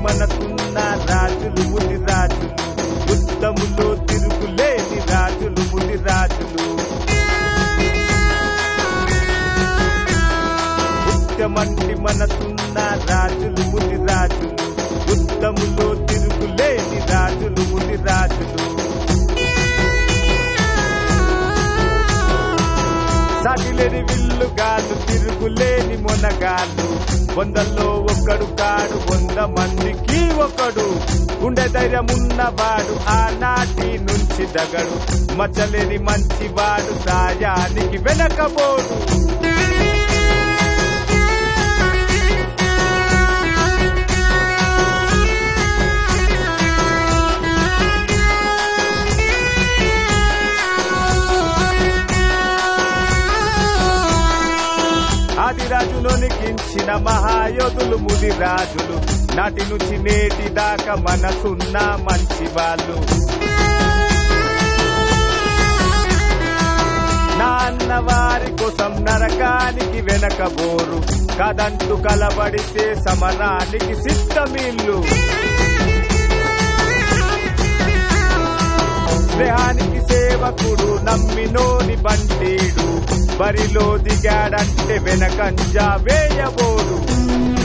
మనకున్న రాజులు ముది రాజులు యుద్ధములో తిరుగులేని రాజులు ముది రాజులు ముత్యమంటి మనసున్న రాజులు ముది రాజులు యుద్ధములో తిరుగులేని రాజులు ముది రాజులు సాటిలేని విల్లుగాలు తిరుగులేని మొనగాళ్ళు వందల్లో ఒక్కడు కాడు వంద మందికి ఒకడు గుండె ధైర్యం ఉన్నవాడు ఆనాటి నుంచి దగడు మచ్చలేని మంచివాడు సాయానికి వెనకబోడు ఆదిరాజులోనికించిన మహాయోధులు ముది రాజులు నాటి నుంచి నేటి దాకా మనసున్న మంచి వాళ్ళు నాన్న వారి కోసం నరకానికి వెనకబోరు కదంటూ కలబడితే సమరానికి సిద్ధమిల్లు స్నేహానికి సేవకుడు నమ్మినోని బంటీడు బరిలో దిగాడంటే వెనకంజా వేయబోడు